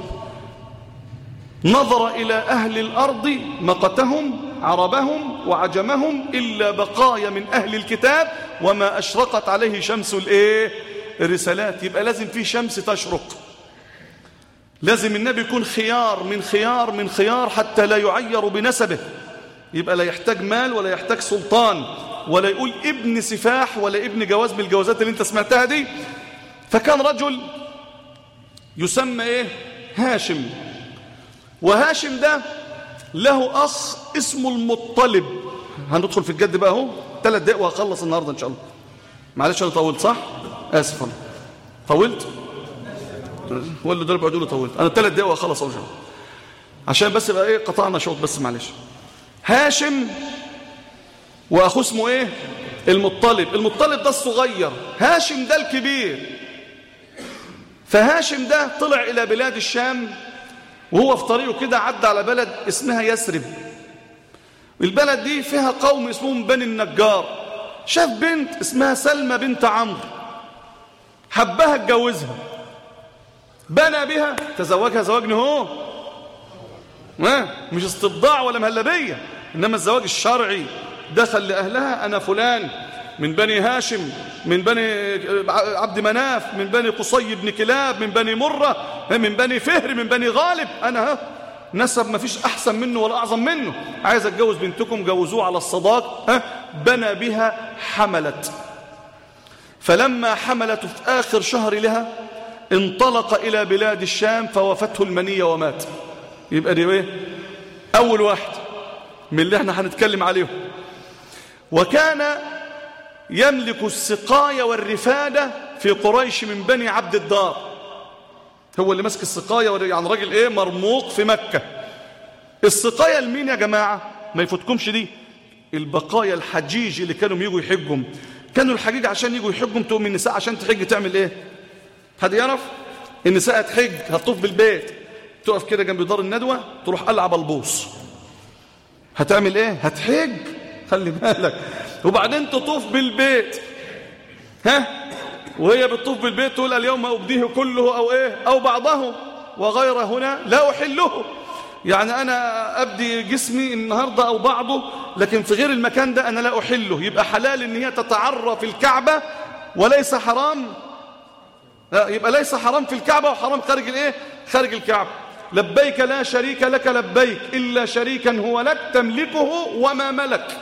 S1: نظر إلى أهل الأرض مقتهم عربهم وعجمهم إلا بقايا من أهل الكتاب وما أشرقت عليه شمس الإيه الرسالات يبقى لازم في شمس تشرق لازم النبي يكون خيار من خيار من خيار حتى لا يعير بنسبه يبقى لا يحتاج مال ولا يحتاج سلطان ولا يقول ابن سفاح ولا ابن جواز من الجوازات اللي انت سمعتها دي فكان رجل يسمى ايه هاشم وهاشم ده له اخ اسمه المطلب هندخل في الجد بقى اهو ثلاث دقايق وهخلص النهارده ان شاء الله معلش انا طولت صح اسف انا طولت ولا دول بيقعدوا طولت انا ثلاث دقايق وهخلص اهو عشان بس يبقى ايه قطعنا شوط بس معلش هاشم واخوه اسمه ايه المطلب المطلب ده الصغير هاشم ده الكبير فهاشم ده طلع الى بلاد الشام وهو في طريقه كده عدى على بلد اسمها يثرب البلد دي فيها قوم اسمهم بني النجار شاف بنت اسمها سلمى بنت عمرو حبها اتجوزها بنى بها تزوجها زواج هو مش استبضاع ولا مهلبيه انما الزواج الشرعي دخل لأهلها أنا فلان من بني هاشم من بني عبد مناف من بني قصي بن كلاب من بني مرة من بني فهر من بني غالب أنا ها نسب ما فيش أحسن منه ولا أعظم منه عايز أتجوز بنتكم جوزوه على الصداق ها بنى بها حملت فلما حملت في آخر شهر لها انطلق إلى بلاد الشام فوفته المنية ومات يبقى دي ايه أول واحد من اللي احنا هنتكلم عليهم وكان يملك السقاية والرفادة في قريش من بني عبد الدار هو اللي ماسك السقاية يعني راجل ايه مرموق في مكة السقاية لمين يا جماعة ما يفوتكمش دي البقايا الحجيج اللي كانوا يجوا يحجهم كانوا الحجيج عشان يجوا يحجهم تقوم النساء عشان تحج تعمل ايه حد يعرف النساء تحج هتطوف بالبيت تقف كده جنب دار الندوة تروح قلع بلبوص هتعمل ايه هتحج خلي بالك وبعدين تطوف بالبيت ها وهي بتطوف بالبيت تقول اليوم أبديه كله أو إيه أو بعضه وغير هنا لا أحله يعني أنا أبدي جسمي النهاردة أو بعضه لكن في غير المكان ده أنا لا أحله يبقى حلال إن هي تتعرى في الكعبة وليس حرام لا يبقى ليس حرام في الكعبة وحرام خارج الإيه خارج الكعبة لبيك لا شريك لك لبيك إلا شريكا هو لك تملكه وما ملك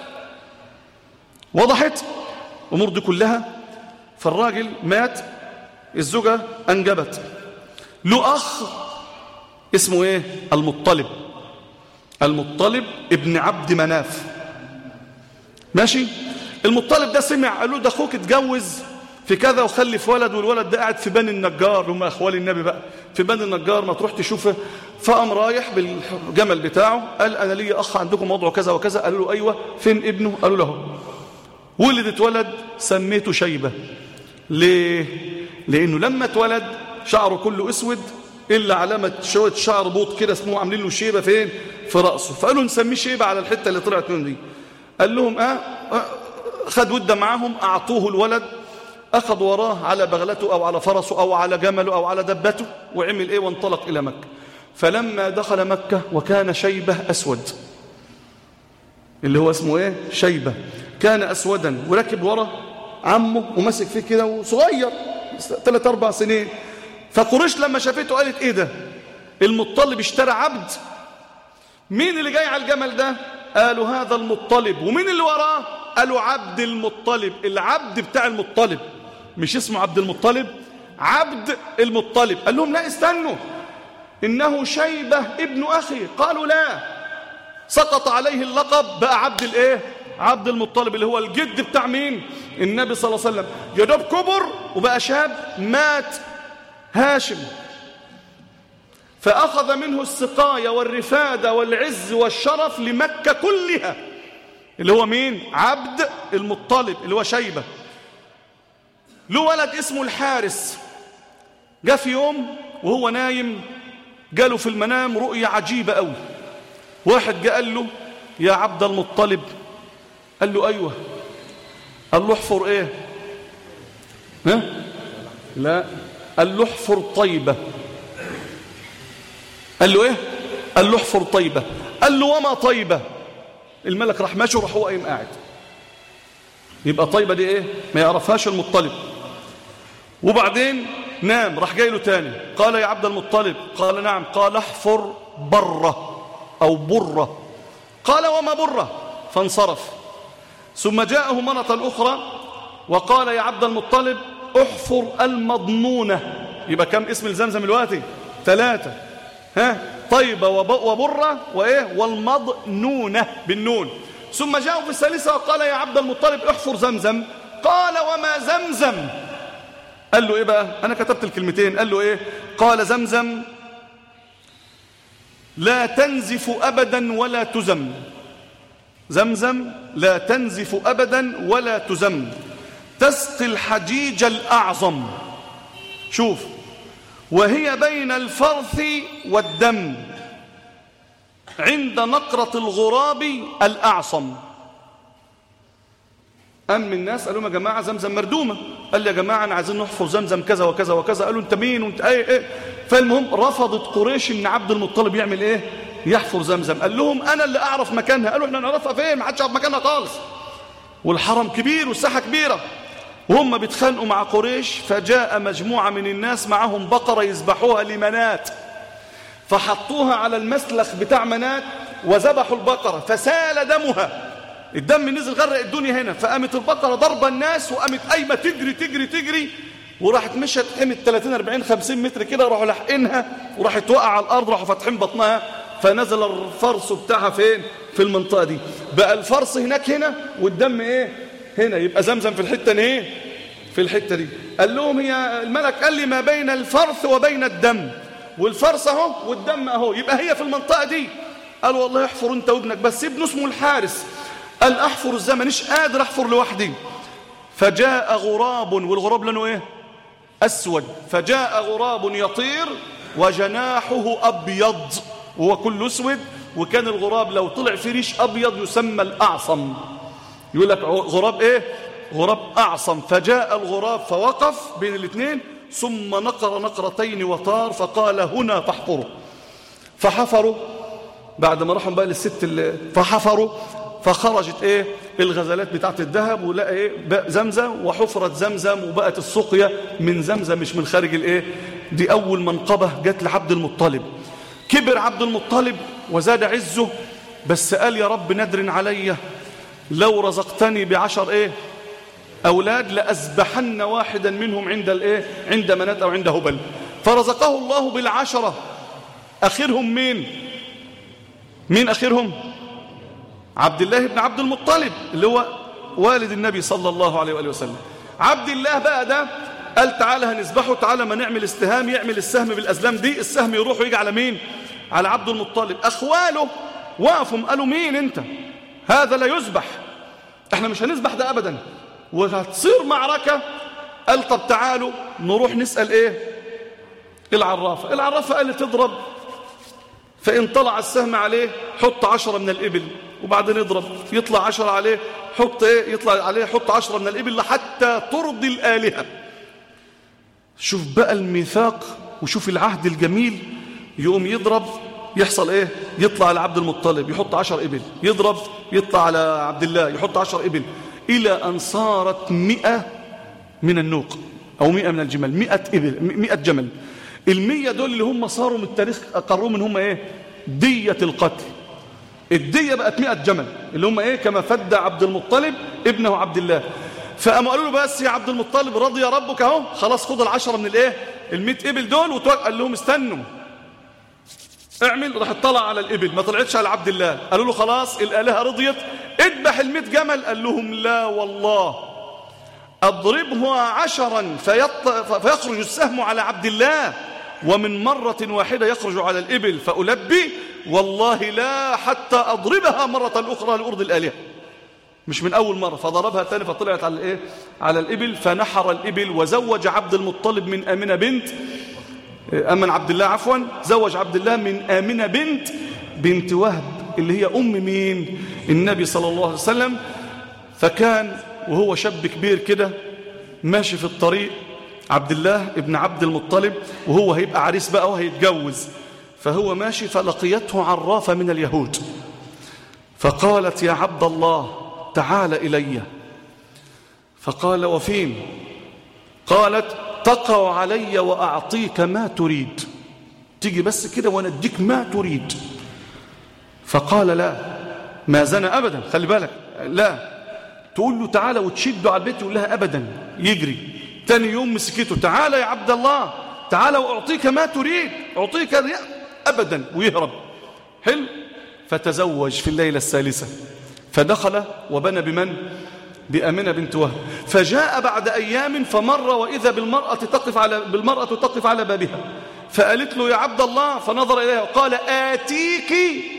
S1: وضحت أمور دي كلها فالراجل مات الزوجة أنجبت له أخ اسمه إيه المطلب المطلب ابن عبد مناف ماشي المطلب ده سمع قالوا ده أخوك اتجوز في كذا وخلف ولد والولد ده قاعد في بني النجار هم أخوال النبي بقى في بني النجار ما تروح تشوفه فقام رايح بالجمل بتاعه قال أنا لي أخ عندكم وضعه كذا وكذا قالوا له أيوة فين ابنه قالوا له ولد اتولد سميته شيبة ليه لأنه لما اتولد شعره كله اسود إلا علامة شوية شعر بوط كده اسمه عاملين له شيبة فين في رأسه فقالوا نسميه شيبة على الحتة اللي طلعت منه دي قال لهم آه, آه خد ودة معاهم أعطوه الولد أخذ وراه على بغلته أو على فرسه أو على جمله أو على دبته وعمل إيه وانطلق إلى مكة فلما دخل مكة وكان شيبة أسود اللي هو اسمه إيه شيبة كان أسودا وركب ورا عمه ومسك فيه كده وصغير ثلاث أربع سنين فقريش لما شافته قالت إيه ده المطلب اشترى عبد مين اللي جاي على الجمل ده قالوا هذا المطلب ومين اللي وراه قالوا عبد المطلب العبد بتاع المطلب مش اسمه عبد المطلب عبد المطلب قال لهم لا استنوا إنه شيبة ابن أخي قالوا لا سقط عليه اللقب بقى عبد الايه عبد المطلب اللي هو الجد بتاع مين النبي صلى الله عليه وسلم يا دوب كبر وبقى شاب مات هاشم فأخذ منه السقاية والرفادة والعز والشرف لمكة كلها اللي هو مين عبد المطلب اللي هو شيبة له ولد اسمه الحارس جاء في يوم وهو نايم جاله في المنام رؤية عجيبة قوي واحد جاء قال له يا عبد المطلب قال له أيوة قال له احفر ايه ها لا قال له احفر طيبة قال له ايه قال له احفر طيبة قال له وما طيبة الملك راح ماشي وراح هو قايم قاعد يبقى طيبة دي ايه ما يعرفهاش المطلب وبعدين نام راح جاي له تاني قال يا عبد المطلب قال نعم قال احفر بره أو برة قال وما برة فانصرف ثم جاءه مرة أخرى وقال يا عبد المطلب احفر المضنونة يبقى كم اسم الزمزم الوقتي ثلاثة ها طيبة وبرة وإيه والمضنونة بالنون ثم جاءه في الثالثة وقال يا عبد المطلب احفر زمزم قال وما زمزم قال له إيه بقى أنا كتبت الكلمتين قال له إيه قال زمزم لا تنزف أبدا ولا تزم زمزم لا تنزف أبدا ولا تزم تسقي الحجيج الأعظم شوف وهي بين الفرث والدم عند نقرة الغراب الأعصم أم الناس قالوا يا جماعة زمزم مردومة قال لي يا جماعة أنا عايزين نحفر زمزم كذا وكذا وكذا قالوا أنت مين وأنت أي إيه فالمهم رفضت قريش إن عبد المطلب يعمل إيه يحفر زمزم قال لهم أنا اللي أعرف مكانها قالوا إحنا نعرفها فين ما حدش يعرف مكانها خالص والحرم كبير والساحة كبيرة وهم بيتخانقوا مع قريش فجاء مجموعة من الناس معهم بقرة يذبحوها لمنات فحطوها على المسلخ بتاع منات وذبحوا البقرة فسال دمها الدم نزل غرق الدنيا هنا فقامت البقرة ضربة الناس وقامت قايمة تجري تجري تجري وراحت مشت قيمة 30 40 50 متر كده راحوا لاحقينها وراحت توقع على الأرض راحوا فاتحين بطنها فنزل الفرس بتاعها فين في المنطقة دي بقى الفرس هناك هنا والدم ايه هنا يبقى زمزم في الحتة ايه في الحتة دي قال لهم هي الملك قال لي ما بين الفرث وبين الدم والفرس اهو والدم اهو يبقى هي في المنطقة دي قال والله احفر انت وابنك بس ابنه اسمه الحارس قال احفر الزمن مش قادر احفر لوحدي فجاء غراب والغراب لانه ايه اسود فجاء غراب يطير وجناحه ابيض وهو كله اسود وكان الغراب لو طلع في ريش ابيض يسمى الاعصم يقول لك غراب ايه غراب اعصم فجاء الغراب فوقف بين الاثنين ثم نقر نقرتين وطار فقال هنا فاحفروا فحفروا بعد ما راحوا بقى للست اللي فحفروا فخرجت ايه الغزلات بتاعت الذهب ولقى ايه بقى زمزم وحفرت زمزم وبقت السقيا من زمزم مش من خارج الايه دي اول منقبه جت لعبد المطلب كبر عبد المطلب وزاد عزه بس قال يا رب ندر علي لو رزقتني بعشر ايه اولاد لازبحن واحدا منهم عند الايه عند منات او عند هبل فرزقه الله بالعشره اخرهم مين مين اخرهم عبد الله بن عبد المطلب اللي هو والد النبي صلى الله عليه وآله وسلم عبد الله بقى ده قال تعالى هنذبحه تعالى ما نعمل استهام يعمل السهم بالأزلام دي السهم يروح ويجي على مين على عبد المطلب أخواله وقفوا قالوا مين انت هذا لا يذبح احنا مش هنذبح ده أبدا وهتصير معركة قال طب تعالوا نروح نسأل ايه العرافة العرافة قال تضرب فإن طلع السهم عليه حط عشرة من الإبل وبعدين يضرب يطلع عشرة عليه حط ايه يطلع عليه حط عشرة من الإبل حتى ترضي الآلهة شوف بقى الميثاق وشوف العهد الجميل يقوم يضرب يحصل ايه يطلع على عبد المطلب يحط عشر إبل يضرب يطلع على عبد الله يحط عشر إبل إلى أن صارت مئة من النوق أو مئة من الجمل مئة إبل مئة جمل المية دول اللي هم صاروا من التاريخ قرروا من هم ايه دية القتل الدية بقت مئة جمل اللي هم ايه كما فد عبد المطلب ابنه عبد الله فقاموا قالوا له بس يا عبد المطلب رضي ربك اهو خلاص خد العشرة من الايه المئة ابل دول وتوقع قال لهم استنوا اعمل راح اطلع على الابل ما طلعتش على عبد الله قالوا له خلاص الالهه رضيت اذبح المئة جمل قال لهم لا والله اضربها عشرا فيط... فيخرج السهم على عبد الله ومن مرة واحدة يخرج على الإبل فألبي والله لا حتى أضربها مرة أخرى لأرض الآلهة مش من أول مرة فضربها تاني فطلعت على الإيه؟ على الإبل فنحر الإبل وزوج عبد المطلب من آمنة بنت أمن عبد الله عفوا زوج عبد الله من آمنة بنت بنت وهب اللي هي أم مين النبي صلى الله عليه وسلم فكان وهو شاب كبير كده ماشي في الطريق عبد الله ابن عبد المطلب وهو هيبقى عريس بقى وهيتجوز فهو ماشي فلقيته عرافة من اليهود فقالت يا عبد الله تعال إلي فقال وفين قالت تقع علي وأعطيك ما تريد تيجي بس كده ونديك ما تريد فقال لا ما زنى أبدا خلي بالك لا تقول له تعالى وتشده على البيت يقول لها أبدا يجري تاني يوم مسكته تعالى يا عبد الله تعالى وأعطيك ما تريد أعطيك أبدا ويهرب حلو فتزوج في الليلة الثالثة فدخل وبنى بمن بأمنة بنت وهب فجاء بعد أيام فمر وإذا بالمرأة تقف على بالمرأة تقف على بابها فقالت له يا عبد الله فنظر إليها وقال آتيك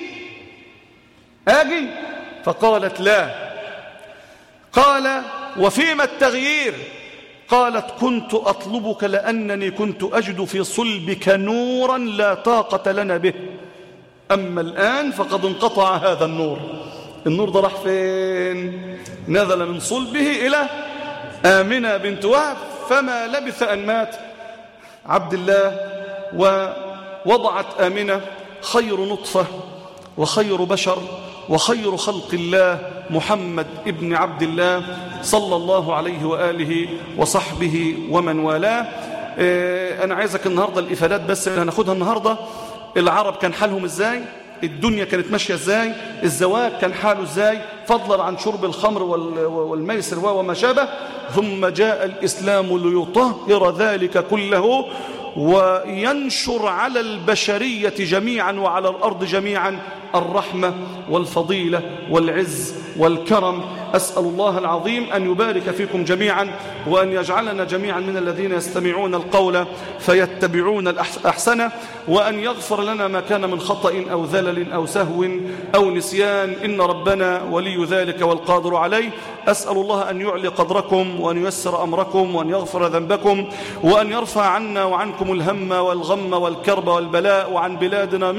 S1: آجي فقالت لا قال وفيما التغيير قالت كنت أطلبك لأنني كنت أجد في صلبك نورا لا طاقة لنا به أما الآن فقد انقطع هذا النور النور ده راح فين نزل من صلبه إلى آمنة بنت وهب فما لبث أن مات عبد الله ووضعت آمنة خير نطفة وخير بشر وخير خلق الله محمد ابن عبد الله صلى الله عليه وآله وصحبه ومن والاه أنا عايزك النهاردة الإفادات بس اللي هناخدها النهاردة العرب كان حالهم إزاي الدنيا كانت ماشية إزاي الزواج كان حاله إزاي فضلا عن شرب الخمر والميسر وما شابه ثم جاء الإسلام ليطهر ذلك كله وينشر على البشرية جميعا وعلى الأرض جميعا الرحمة والفضيلة والعز والكرم أسأل الله العظيم أن يبارك فيكم جميعا وأن يجعلنا جميعا من الذين يستمعون القول فيتبعون الأحسن وأن يغفر لنا ما كان من خطأ أو ذلل أو سهو أو نسيان إن ربنا ولي ذلك والقادر عليه أسأل الله أن يعلي قدركم وأن ييسر أمركم وأن يغفر ذنبكم وأن يرفع عنا وعنكم الهم والغم والكرب والبلاء وعن بلادنا مصر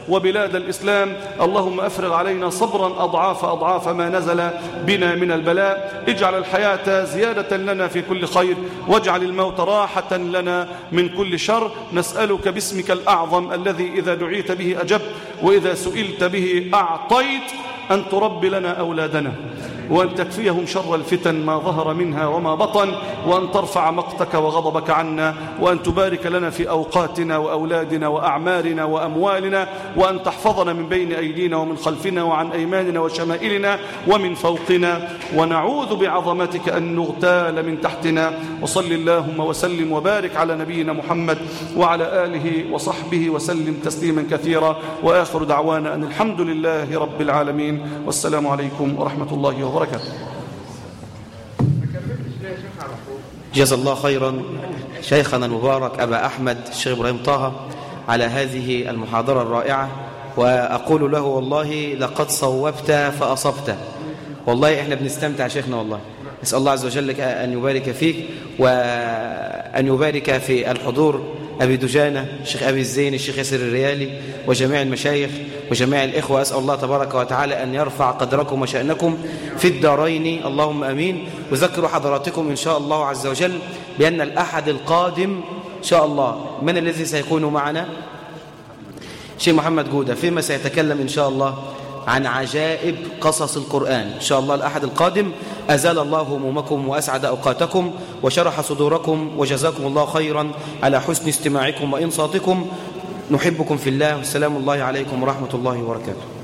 S1: وبلاد الإسلام اللهم أفرغ علينا صبرا أضعاف أضعاف ما نزل بنا من البلاء اجعل الحياة زيادة لنا في كل خير واجعل الموت راحة لنا من كل شر نسألك باسمك الأعظم الذي إذا دعيت به أجبت وإذا سئلت به أعطيت أن تربي لنا أولادنا وأن تكفيهم شر الفتن ما ظهر منها وما بطن وأن ترفع مقتك وغضبك عنا وأن تبارك لنا في أوقاتنا وأولادنا وأعمارنا وأموالنا وأن تحفظنا من بين أيدينا ومن خلفنا وعن أيماننا وشمائلنا ومن فوقنا ونعوذ بعظمتك أن نغتال من تحتنا وصل اللهم وسلم وبارك على نبينا محمد وعلى آله وصحبه وسلم تسليما كثيرا وآخر دعوانا أن الحمد لله رب العالمين والسلام عليكم ورحمة الله وبركاته
S3: جزا الله خيرا شيخنا المبارك أبا أحمد الشيخ إبراهيم طه على هذه المحاضرة الرائعة وأقول له والله لقد صوبت فأصبت والله إحنا بنستمتع شيخنا والله نسأل الله عز وجل أن يبارك فيك وأن يبارك في الحضور أبي دجانة الشيخ أبي الزين الشيخ ياسر الريالي وجميع المشايخ وجميع الإخوة أسأل الله تبارك وتعالى أن يرفع قدركم وشأنكم في الدارين اللهم أمين وذكروا حضراتكم إن شاء الله عز وجل بأن الأحد القادم إن شاء الله من الذي سيكون معنا شيخ محمد جودة فيما سيتكلم إن شاء الله عن عجائب قصص القرآن إن شاء الله الأحد القادم أزال الله همومكم وأسعد أوقاتكم وشرح صدوركم وجزاكم الله خيرا على حسن استماعكم وإنصاتكم نحبكم في الله والسلام الله عليكم ورحمة الله وبركاته